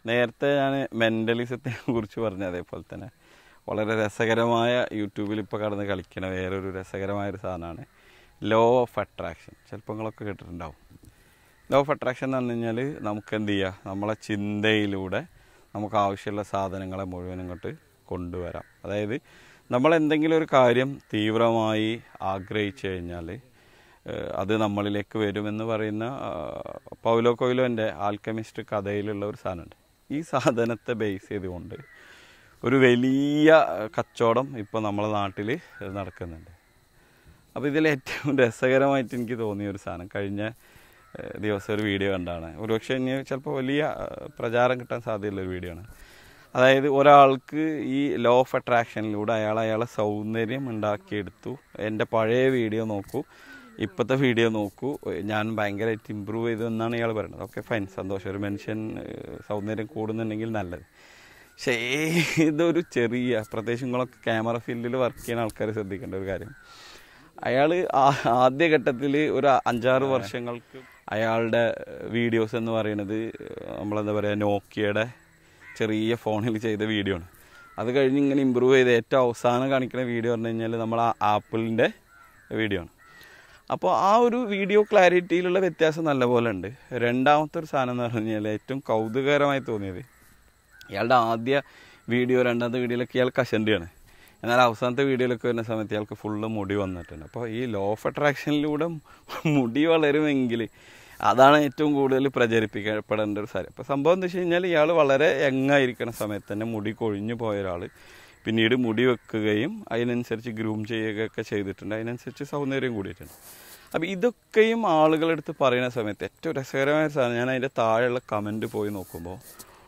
നേരത്തെ ഞാൻ മെൻ്റലിസത്തെ കുറിച്ച് പറഞ്ഞ അതേപോലെ തന്നെ വളരെ രസകരമായ യൂട്യൂബിൽ ഇപ്പോൾ കടന്ന് കളിക്കണ വേറൊരു രസകരമായ ഒരു സാധനമാണ് ലോ ഓഫ് അട്രാക്ഷൻ ചിലപ്പോൾ നിങ്ങളൊക്കെ കേട്ടിട്ടുണ്ടാവും ലോ ഓഫ് അട്രാക്ഷൻ എന്ന് പറഞ്ഞു കഴിഞ്ഞാൽ നമുക്ക് എന്ത് ചെയ്യുക നമ്മളെ ചിന്തയിലൂടെ നമുക്ക് ആവശ്യമുള്ള സാധനങ്ങളെ മുഴുവൻ ഇങ്ങോട്ട് കൊണ്ടുവരാം അതായത് നമ്മൾ എന്തെങ്കിലും ഒരു കാര്യം തീവ്രമായി ആഗ്രഹിച്ചു കഴിഞ്ഞാൽ ഏഹ്, അത് നമ്മളിലേക്ക് വരുമെന്ന് പറയുന്ന ആ, പൗലോ കൊയിലോൻ്റെ ആൽക്കമിസ്റ്റ് കഥയിലുള്ള ഒരു സാധനമുണ്ട് ഈ സാധനത്തെ ബേസ് ചെയ്തുകൊണ്ട് ഒരു വലിയ കച്ചവടം ഇപ്പോൾ നമ്മളെ നാട്ടിൽ നടക്കുന്നുണ്ട് അപ്പോൾ ഇതിൽ ഏറ്റവും രസകരമായിട്ട് എനിക്ക് തോന്നിയ ഒരു സാധനം കഴിഞ്ഞ ഏഹ്, ദിവസം ഒരു വീഡിയോ കണ്ടാണ് ഒരുപക്ഷെ ഇനി ചിലപ്പോൾ വലിയ ഏഹ്, പ്രചാരം കിട്ടാൻ സാധ്യതയുള്ള ഒരു വീഡിയോ ആണ് അതായത് ഒരാൾക്ക് ഈ ലോ ഓഫ് അട്രാക്ഷനിലൂടെ അയാൾ അയാളെ സൗന്ദര്യം ഉണ്ടാക്കിയെടുത്തു എൻ്റെ പഴയ വീഡിയോ നോക്കൂ ഇപ്പോഴത്തെ വീഡിയോ നോക്കൂ ഞാൻ ഭയങ്കരമായിട്ട് ഇമ്പ്രൂവ് ചെയ്തു എന്നാണ് ഇയാൾ പറയുന്നത് ഓക്കെ ഫൈൻ സന്തോഷം ഒരു മനുഷ്യൻ ഏഹ്, സൗന്ദര്യം കൂടുന്നുണ്ടെങ്കിൽ നല്ലത് പക്ഷേ ഇതൊരു ചെറിയ പ്രത്യേകിച്ച് നിങ്ങളൊക്കെ ക്യാമറ ഫീൽഡിൽ വർക്ക് ചെയ്യുന്ന ആൾക്കാർ ശ്രദ്ധിക്കേണ്ട ഒരു കാര്യം അയാൾ ആദ്യഘട്ടത്തിൽ ഒരു അഞ്ചാറ് വർഷങ്ങൾക്ക് അയാളുടെ വീഡിയോസ് എന്ന് പറയുന്നത് നമ്മളെന്താ പറയുക നോക്കിയയുടെ ചെറിയ ഫോണിൽ ചെയ്ത വീഡിയോ ആണ് അത് കഴിഞ്ഞ് ഇങ്ങനെ ഇമ്പ്രൂവ് ചെയ്ത് ഏറ്റവും അവസാനം കാണിക്കുന്ന വീഡിയോ പറഞ്ഞു കഴിഞ്ഞാൽ നമ്മൾ ആ ആപ്പിളിൻ്റെ വീഡിയോ ആണ് അപ്പോൾ ആ ഒരു വീഡിയോ ക്ലാരിറ്റിയിലുള്ള വ്യത്യാസം നല്ലപോലെ ഉണ്ട് രണ്ടാമത്തെ ഒരു സാധനം എന്ന് പറഞ്ഞു കഴിഞ്ഞാൽ ഏറ്റവും കൗതുകകരമായി തോന്നിയത് ഇയാളുടെ ആദ്യ വീഡിയോ രണ്ടാമത്തെ വീഡിയോയിലൊക്കെ ഇയാൾ കഷണ്ടിയാണ് എന്നാൽ അവസാനത്തെ വീഡിയോയിലൊക്കെ വരുന്ന സമയത്ത് ഇയാൾക്ക് ഫുള്ള് മുടി വന്നിട്ടുണ്ട് അപ്പോൾ ഈ ലോ ഓഫ് അട്രാക്ഷനിലൂടെ മുടി വളരുമെങ്കിൽ അതാണ് ഏറ്റവും കൂടുതൽ പ്രചരിപ്പിക്കപ്പെടേണ്ട ഒരു സാരം അപ്പോൾ സംഭവം എന്താ വെച്ച് കഴിഞ്ഞാൽ ഇയാൾ വളരെ യങ്ങായിരിക്കുന്ന സമയത്ത് തന്നെ മുടി കൊഴിഞ്ഞു പോയ ഒരാൾ പിന്നീട് മുടി വെക്കുകയും അതിനനുസരിച്ച് ഗ്രൂം ചെയ്യുകയൊക്കെ ചെയ്തിട്ടുണ്ട് അതിനനുസരിച്ച് സൗന്ദര്യം കൂടിയിട്ടുണ്ട് അപ്പോൾ ഇതൊക്കെയും ആളുകളെടുത്ത് പറയുന്ന സമയത്ത് ഏറ്റവും രസകരമായ ഒരു സാധനം ഞാൻ അതിൻ്റെ താഴെയുള്ള കമൻറ്റ് പോയി നോക്കുമ്പോൾ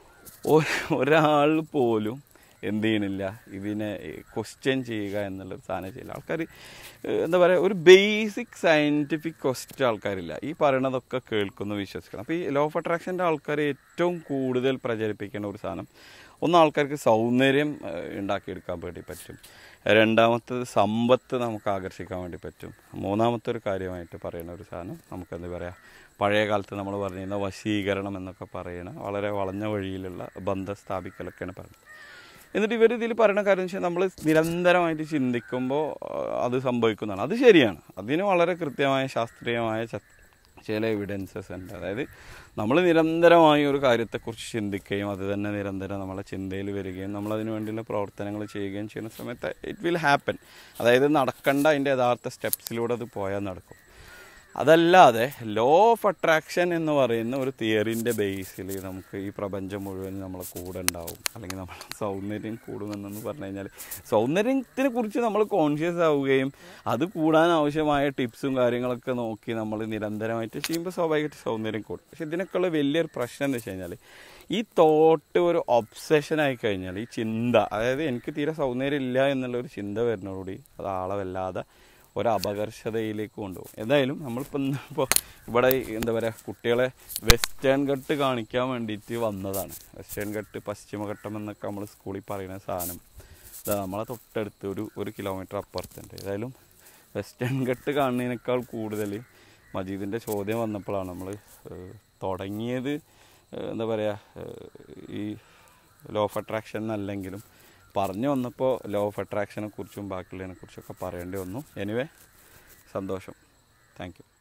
ഒ- ഒരാൾ പോലും എന്ത് ചെയ്യണില്ല ഇതിനെ ക്വസ്റ്റ്യൻ ചെയ്യുക എന്നുള്ളൊരു സാധനം ചെയ്യില്ല ആൾക്കാർ എന്താ പറയുക ഒരു ബേസിക് സയൻറ്റിഫിക് ക്വസ്റ്റ്യൻ ആൾക്കാരില്ല ഈ പറയണതൊക്കെ കേൾക്കുന്നു വിശ്വസിക്കണം അപ്പോൾ ഈ ലോ ഓഫ് അട്രാക്ഷൻ്റെ ആൾക്കാർ ഏറ്റവും കൂടുതൽ പ്രചരിപ്പിക്കുന്ന ഒരു സാധനം ഒന്ന് ആൾക്കാർക്ക് സൗന്ദര്യം ഏഹ്, ഉണ്ടാക്കിയെടുക്കാൻ വേണ്ടി പറ്റും രണ്ടാമത്തത് സമ്പത്ത് നമുക്ക് ആകർഷിക്കാൻ വേണ്ടി പറ്റും മൂന്നാമത്തെ ഒരു കാര്യമായിട്ട് പറയുന്ന ഒരു സാധനം നമുക്ക് എന്താ പറയുക പഴയ കാലത്ത് നമ്മൾ പറഞ്ഞിരുന്ന വശീകരണം എന്നൊക്കെ പറയുന്ന വളരെ വളഞ്ഞ വഴിയിലുള്ള ബന്ധം സ്ഥാപിക്കലൊക്കെയാണ് പറയുന്നത് എന്നിട്ട് ഇവർ ഇതിൽ പറയുന്ന കാര്യം എന്ന് വെച്ചാൽ നമ്മൾ നിരന്തരമായിട്ട് ചിന്തിക്കുമ്പോൾ ആ, അത് സംഭവിക്കുന്നതാണ് അത് ശരിയാണ് അതിന് വളരെ കൃത്യമായ ശാസ്ത്രീയമായ ച- ചില എവിഡൻസസ് ഉണ്ട് അതായത് നമ്മൾ നിരന്തരമായി ഒരു കാര്യത്തെക്കുറിച്ച് ചിന്തിക്കുകയും അത് തന്നെ നിരന്തരം നമ്മളെ ചിന്തയിൽ വരികയും നമ്മൾ അതിനു വേണ്ടിയുള്ള പ്രവർത്തനങ്ങൾ ചെയ്യുകയും ചെയ്യുന്ന സമയത്ത് ഇറ്റ് വിൽ ഹാപ്പൻ അതായത് നടക്കേണ്ട അതിൻ്റെ യഥാർത്ഥ സ്റ്റെപ്സിലൂടെ അത് പോയാൽ നടക്കും അതല്ലാതെ ലോ ഓഫ് അട്രാക്ഷൻ എന്ന് പറയുന്ന ഒരു തിയറിൻ്റെ ബേസിൽ നമുക്ക് ഈ പ്രപഞ്ചം മുഴുവൻ നമ്മളെ കൂടെ ഉണ്ടാവും അല്ലെങ്കിൽ നമ്മളെ സൗന്ദര്യം കൂടുമെന്നെന്ന് പറഞ്ഞു കഴിഞ്ഞാൽ സൗന്ദര്യത്തിനെ കുറിച്ച് നമ്മൾ കോൺഷ്യസ് ആവുകയും അത് കൂടാൻ ആവശ്യമായ ടിപ്സും കാര്യങ്ങളൊക്കെ നോക്കി നമ്മൾ നിരന്തരമായിട്ട് ചെയ്യുമ്പോൾ സ്വാഭാവികമായിട്ട് സൗന്ദര്യം കൂടും പക്ഷെ ഇതിനൊക്കെയുള്ള വലിയൊരു പ്രശ്നം എന്താ വെച്ച് കഴിഞ്ഞാൽ ഈ തോട്ട് ഒരു ഒബ്സഷൻ ആയി കഴിഞ്ഞാൽ ഈ ചിന്ത അതായത് എനിക്ക് തീരെ സൗന്ദര്യം ഇല്ല എന്നുള്ള ഒരു ചിന്ത വരുന്നതോടുകൂടി അത് ആളെ വല്ലാതെ ഒരു അപകർഷതയിലേക്ക് കൊണ്ടുപോകും എന്തായാലും നമ്മളിപ്പോൾ ഇപ്പോൾ ഇവിടെ ഈ എന്താ പറയുക കുട്ടികളെ വെസ്റ്റേൺ കട്ട് കാണിക്കാൻ വേണ്ടിയിട്ട് വന്നതാണ് വെസ്റ്റേൺ കട്ട് പശ്ചിമഘട്ടം എന്നൊക്കെ നമ്മൾ സ്കൂളിൽ പറയുന്ന സാധനം ഇതാ നമ്മളെ തൊട്ടടുത്ത് ഒരു ഒരു കിലോമീറ്റർ അപ്പുറത്തുണ്ട് ഏതായാലും വെസ്റ്റേൺ കട്ട് കാണുന്നതിനേക്കാൾ കൂടുതൽ മജീദിൻ്റെ ചോദ്യം വന്നപ്പോഴാണ് നമ്മൾ തുടങ്ങിയത് ഏഹ്, എന്താ പറയുക ഈ ലോ ഓഫ് അട്രാക്ഷൻ എന്നല്ലെങ്കിലും പറഞ്ഞു വന്നപ്പോൾ ലോ ഓഫ് അട്രാക്ഷനെ കുറിച്ചും ബാക്കിയുള്ളതിനെ കുറിച്ചൊക്കെ പറയേണ്ടി വന്നു എനിവേ സന്തോഷം താങ്ക് യു